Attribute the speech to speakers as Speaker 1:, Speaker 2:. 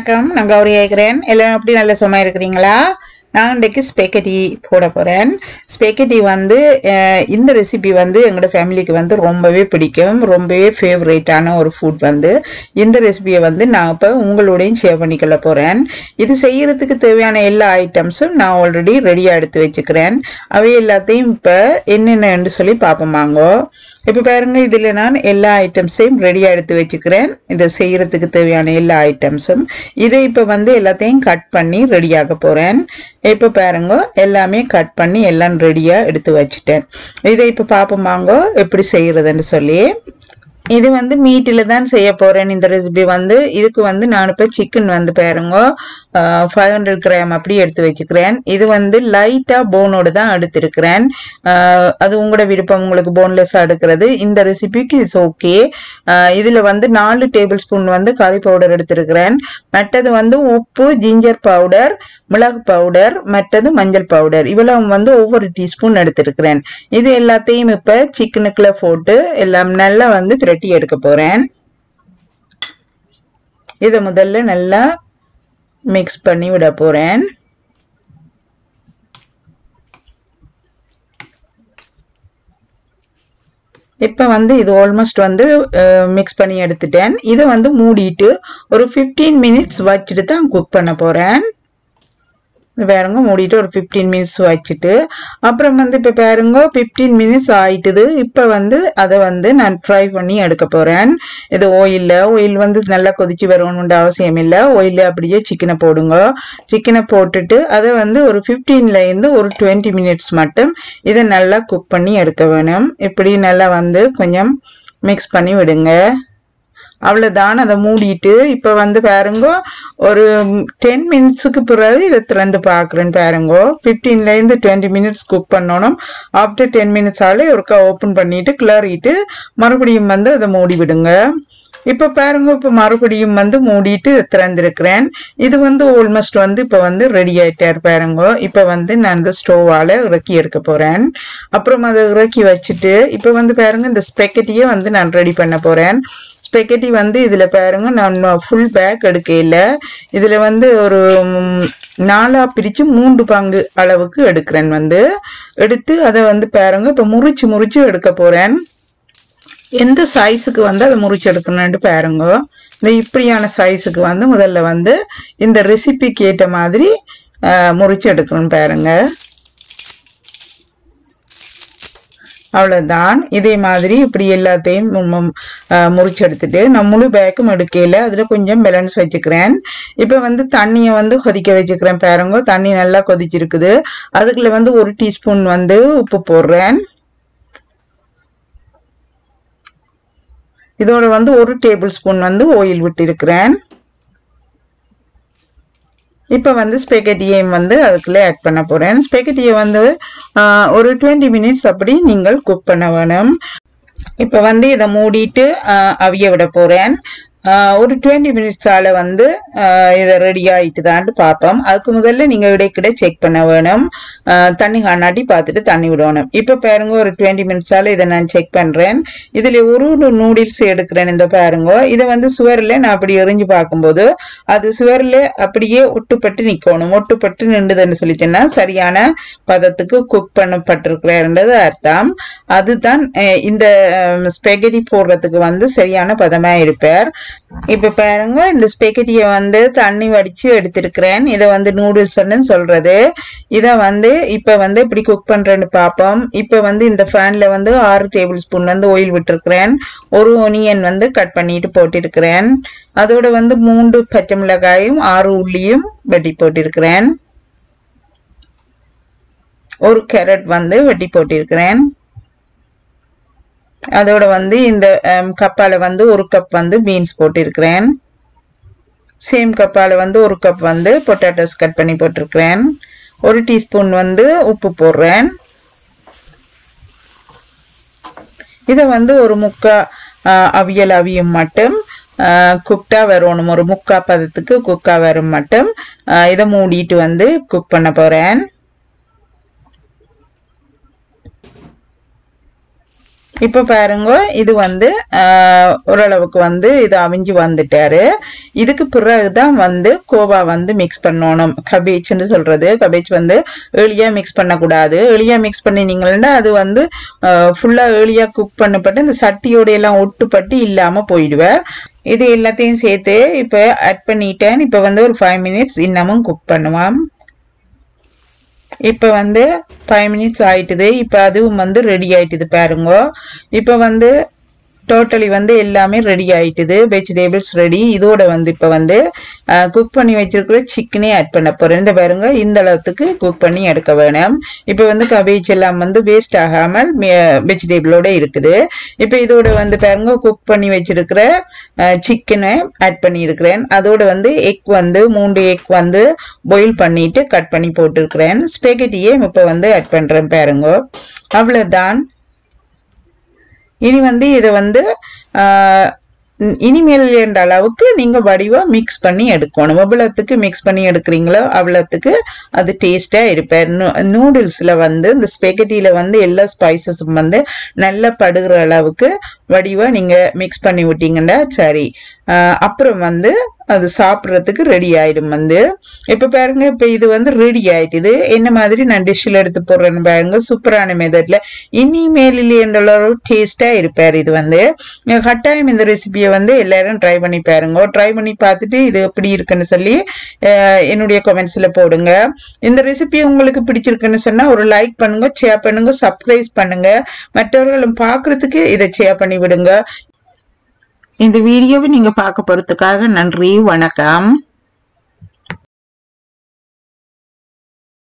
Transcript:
Speaker 1: வணக்கம் நான் கௌரி கேட்குறேன் எல்லாம் எப்படி நல்ல சும்மா இருக்கிறீங்களா நான் இன்றைக்கு ஸ்பெக்கட்டி போட போகிறேன் ஸ்பெக்கட்டி வந்து அஹ், இந்த ரெசிபி வந்து எங்களோட ஃபேமிலிக்கு வந்து ரொம்பவே பிடிக்கும் ரொம்பவே ஃபேவரேட்டான ஒரு ஃபுட் வந்து இந்த ரெசிபியை வந்து நான் இப்போ உங்களோடையும் ஷேர் பண்ணிக்கொள்ள போகிறேன் இது செய்யறதுக்கு தேவையான எல்லா ஐட்டம்ஸும் நான் ஆல்ரெடி ரெடியாக எடுத்து வச்சுக்கிறேன் அவை எல்லாத்தையும் இப்போ என்னென்னு சொல்லி பார்ப்போமாங்கோ இப்போ பாருங்க இதில் நான் எல்லா ஐட்டம்ஸையும் ரெடியாக எடுத்து வச்சுக்கிறேன் இதை செய்யறதுக்கு தேவையான எல்லா ஐட்டம்ஸும் இதை இப்போ வந்து எல்லாத்தையும் கட் பண்ணி ரெடியாக போகிறேன் இப்போ பாருங்க எல்லாமே கட் பண்ணி எல்லாம் ரெடியாக எடுத்து வச்சுட்டேன் இதை இப்போ பார்ப்போமாங்கோ எப்படி செய்யறதுன்னு சொல்லி இது வந்து மீட்டில் தான் செய்ய போகிறேன் இந்த ரெசிபி வந்து இதுக்கு வந்து நான் இப்போ சிக்கன் வந்து பாருங்க ஃபைவ் ஹண்ட்ரட் கிராம் அப்படி எடுத்து வச்சுக்கிறேன் இது வந்து லைட்டாக போனோடு தான் எடுத்திருக்கிறேன் ஆஹ் அது உங்களோட விருப்பம் உங்களுக்கு போன்லெஸ்ஸாக எடுக்கிறது இந்த ரெசிபிக்கு இஸ் ஓகே இதில் வந்து நாலு டேபிள் ஸ்பூன் வந்து கறி பவுடர் எடுத்திருக்கிறேன் மற்றது வந்து உப்பு ஜிஞ்சர் பவுடர் மிளகு பவுடர் மற்றது மஞ்சள் பவுடர் இவ்வளவு வந்து ஒவ்வொரு டீஸ்பூன் எடுத்திருக்கிறேன் இது எல்லாத்தையும் இப்போ சிக்கனுக்குள்ள போட்டு எல்லாம் நல்லா வந்து பிரட்டி எடுக்க போகிறேன் இதை முதல்ல நல்லா மிக்ஸ் பண்ணி விட போகிறேன் இப்போ வந்து இது ஆல்மோஸ்ட் வந்து மிக்ஸ் பண்ணி எடுத்துட்டேன் இதை வந்து மூடிட்டு ஒரு ஃபிஃப்டீன் மினிட்ஸ் வச்சுட்டு தான் குக் பண்ண போகிறேன் பாருங்க மூடிட்டு ஒரு ஃபிஃப்டீன் மினிட்ஸ் வச்சுட்டு அப்புறம் வந்து இப்போ பாருங்க ஃபிஃப்டீன் மினிட்ஸ் ஆயிட்டுது இப்போ வந்து அதை வந்து நான் ஃப்ரை பண்ணி எடுக்க போகிறேன் இது ஓயிலில் ஓயில் வந்து நல்லா கொதிச்சு வரணுன்ற அவசியம் இல்லை ஓயிலில் அப்படியே சிக்கனை போடுங்க சிக்கனை போட்டுட்டு அதை வந்து ஒரு 15 ல இருந்து ஒரு டுவெண்ட்டி மினிட்ஸ் மட்டும் இதை நல்லா குக் பண்ணி எடுக்க வேணும் இப்படி நல்லா வந்து கொஞ்சம் மிக்ஸ் பண்ணி விடுங்க அவ்வளோதான் அதை மூடிட்டு இப்போ வந்து பாருங்க ஒரு டென் மினிட்ஸுக்கு பிறகு இதை திறந்து பார்க்குறேன் பாருங்க ஃபிஃப்டீன்லேருந்து டுவெண்ட்டி மினிட்ஸ் குக் பண்ணணும் ஆஃப்டர் டென் மினிட்ஸ் ஆலே ஒருக்கா ஓப்பன் பண்ணிட்டு கிளறிட்டு மறுபடியும் வந்து அதை மூடி விடுங்க இப்போ பாருங்க இப்போ மறுபடியும் வந்து மூடிட்டு திறந்திருக்கிறேன் இது வந்து ஆல்மோஸ்ட் வந்து இப்போ வந்து ரெடி ஆயிட்டார் பாருங்க இப்போ வந்து நான் இந்த ஸ்டோவால் இறக்கி எடுக்க போகிறேன் அப்புறம் அதை இறக்கி வச்சுட்டு இப்போ வந்து பாருங்க இந்த ஸ்பெக்கட்டியை வந்து நான் ரெடி பண்ண போகிறேன் ஸ்பெக்கட்டி வந்து இதில் பாருங்க நான் ஃபுல் பேக் எடுக்கையில் இதில் வந்து ஒரு ம், நாலா பிரித்து மூன்று பங்கு அளவுக்கு எடுக்கிறேன் வந்து எடுத்து அதை வந்து பாருங்க இப்போ முறிச்சு முறிச்சு எடுக்க போகிறேன் எந்த சைஸுக்கு வந்து அதை முறிச்சு எடுக்கணும்னு பாருங்க இந்த இப்படியான சைஸுக்கு வந்து முதல்ல வந்து இந்த ரெசிபிக்கு ஏற்ற மாதிரி அஹ், முறிச்சு எடுக்கணும் பாருங்க அவ்வளோதான் இதே மாதிரி இப்படி எல்லாத்தையும் மு- மு- அஹ் முறிச்சு எடுத்துட்டு நான் முழு பேக்கும் எடுக்கையில் அதில் கொஞ்சம் பேலன்ஸ் வச்சுக்கிறேன் இப்போ வந்து தண்ணியை வந்து கொதிக்க வச்சுக்கிறேன் பாருங்க தண்ணி நல்லா கொதிச்சிருக்குது அதுக்குள்ள வந்து ஒரு டீஸ்பூன் வந்து உப்பு போடுறேன் இதோட வந்து ஒரு டேபிள் ஸ்பூன் வந்து ஆயில் விட்டிருக்கிறேன் இப்போ வந்து ஸ்பெகட்டியையும் வந்து அதுக்குள்ளே ஆட் பண்ண போகிறேன் ஸ்பெகட்டியை வந்து ஆஹ், ஒரு டுவெண்ட்டி மினிட்ஸ் அப்படி நீங்கள் குக் பண்ண வேணும் இப்போ வந்து இதை மூடிட்டு ஆஹ், அவிய விட போகிறேன் ஒரு டுவெண்ட்டி மினிட்ஸால் வந்து ஆஹ், இதை ரெடி ஆகிட்டு தான்ட்டு பார்ப்போம் அதுக்கு முதல்ல நீங்கள் இடைக்கிட செக் பண்ண வேணும் ஆஹ், தண்ணி காணாட்டி பார்த்துட்டு தண்ணி விடணும் இப்போ பாருங்க ஒரு டுவெண்ட்டி மினிட்ஸால் இதை நான் செக் பண்ணுறேன் இதில் ஒரு நூடில்ஸ் எடுக்கிறேன் இந்த பாருங்க இதை வந்து சுவரில் நான் அப்படி எறிஞ்சு பார்க்கும்போது அது சுவரில் அப்படியே ஒட்டுப்பட்டு நிற்கணும் ஒட்டுப்பட்டு நின்றுதுன்னு சொல்லிட்டேன்னா சரியான பதத்துக்கு குக் பண்ணப்பட்டிருக்கிறன்றது அர்த்தம் அதுதான் அஹ், இந்த ஸ்பெகதி போடுறதுக்கு வந்து சரியான பதமாக இருப்பார் இப்போ பாருங்க இந்த ஸ்பெகதியை வந்து தண்ணி வடித்து எடுத்திருக்கிறேன் இதை வந்து நூடுல்ஸ்ன்னு சொல்றது இதை வந்து இப்போ வந்து இப்படி குக் பண்ணுறேன்னு பார்ப்போம் இப்போ வந்து இந்த ஃபேனில் வந்து ஆறு டேபிள் ஸ்பூன் வந்து ஆயில் விட்டுருக்கிறேன் ஒரு ஒனியன் வந்து கட் பண்ணிட்டு போட்டிருக்கிறேன் அதோட வந்து மூன்று பச்சை மிளகாயும் ஆறு உள்ளியும் வெட்டி போட்டிருக்கிறேன் ஒரு கேரட் வந்து வெட்டி போட்டிருக்கிறேன் அதோட வந்து இந்த கப்பால் வந்து ஒரு கப் வந்து பீன்ஸ் போட்டிருக்கிறேன் சேம் கப்பால் வந்து ஒரு கப் வந்து பொட்டேட்டோஸ் கட் பண்ணி போட்டிருக்கிறேன் ஒரு டீஸ்பூன் வந்து உப்பு போடுறேன் இதை வந்து ஒரு முக்கா ஆஹ், அவியல் அவியும் மட்டும் குக்டா வரணும் ஒரு முக்கா பதத்துக்கு குக்கா வரும் மட்டும் ஆஹ், இதை மூடிட்டு வந்து குக் பண்ண போகிறேன் இப்போ பாருங்க இது வந்து ஆஹ், ஓரளவுக்கு வந்து இது அவிஞ்சு வந்துட்டாரு இதுக்கு பிறகுதான் வந்து கோவா வந்து மிக்ஸ் பண்ணணும் கபேஜ்னு சொல்றது கபேஜ் வந்து ஏர்லியா மிக்ஸ் பண்ணக்கூடாது ஏர்லியா மிக்ஸ் பண்ணினீங்கன்னா அது வந்து ஃபுல்லா ஏர்லியா குக் பண்ணப்பட்டு இந்த சட்டியோட எல்லாம் ஒட்டுப்பட்டு இல்லாம போயிடுவேன் இது எல்லாத்தையும் சேர்த்து இப்போ ஆட் பண்ணிட்டேன் இப்போ வந்து ஒரு ஃபைவ் மினிட்ஸ் இன்னமும் குக் பண்ணுவான் இப்போ வந்து ஃபைவ் மினிட்ஸ் ஆயிட்டுது இப்போ அதுவும் வந்து ரெடி ஆயிட்டுது பாருங்க இப்போ வந்து டோட்டலி வந்து எல்லாமே ரெடி ஆயிட்டுது வெஜிடபிள்ஸ் ரெடி இதோட வந்து இப்போ வந்து குக் பண்ணி வச்சிருக்கிற சிக்கனே ஆட் பண்ண போறேன் இந்த பாருங்க இந்த அளவுக்கு குக் பண்ணி எடுக்க வேணும் இப்போ வந்து கபேஜ் எல்லாம் வந்து வேஸ்ட் ஆகாமல் வெஜிடபிளோட இருக்குது இப்போ இதோட வந்து பாருங்க குக் பண்ணி வச்சிருக்கிற சிக்கனை ஆட் பண்ணி இருக்கிறேன் அதோட வந்து எக் வந்து மூன்று எக் வந்து பாயில் பண்ணிட்டு கட் பண்ணி போட்டிருக்கிறேன் ஸ்பெகட்டியே இப்போ வந்து ஆட் பண்றேன் பாருங்க அவ்வளவுதான் இனி வந்து இதை வந்து ஆஹ், இ- இனிமேல் என்ற அளவுக்கு நீங்க வடிவா மிக்ஸ் பண்ணி எடுக்கணும் எவ்வளவுக்கு மிக்ஸ் பண்ணி எடுக்கிறீங்களோ அவ்வளவுக்கு அது டேஸ்டா இருப்பேன் நூடுல்ஸ்ல வந்து இந்த ஸ்பெகட்டில வந்து எல்லா ஸ்பைசஸும் வந்து நல்லா படுகிற அளவுக்கு வடிவா நீங்க மிக்ஸ் பண்ணி விட்டீங்கன்னா சரி ஆஹ், அப்புறம் வந்து அது சாப்பிட்றதுக்கு ரெடி ஆயிடும் வந்து இப்ப பாருங்க இப்ப இது வந்து ரெடி ஆயிட்டுது என்ன மாதிரி நான் டிஷ்ல எடுத்து போடுறேன்னு பாருங்க சூப்பரான மெத்தட்ல இனிமேல் என்ற டேஸ்டா இருப்பார் இது வந்து அஹ் கட்டாயம் இந்த ரெசிபியை வந்து எல்லாரும் ட்ரை பண்ணி பாருங்க ட்ரை பண்ணி பார்த்துட்டு இது எப்படி இருக்குன்னு சொல்லி அஹ் என்னுடைய கமெண்ட்ஸ்ல போடுங்க இந்த ரெசிபி உங்களுக்கு பிடிச்சிருக்குன்னு சொன்னா ஒரு லைக் பண்ணுங்க ஷேர் பண்ணுங்க சப்ஸ்கிரைப் பண்ணுங்க மற்றவர்களும் பார்க்கறதுக்கு இதை ஷேர் பண்ணி விடுங்க இந்த வீடியோவை நீங்க பார்க்க போறதுக்காக நன்றி வணக்கம்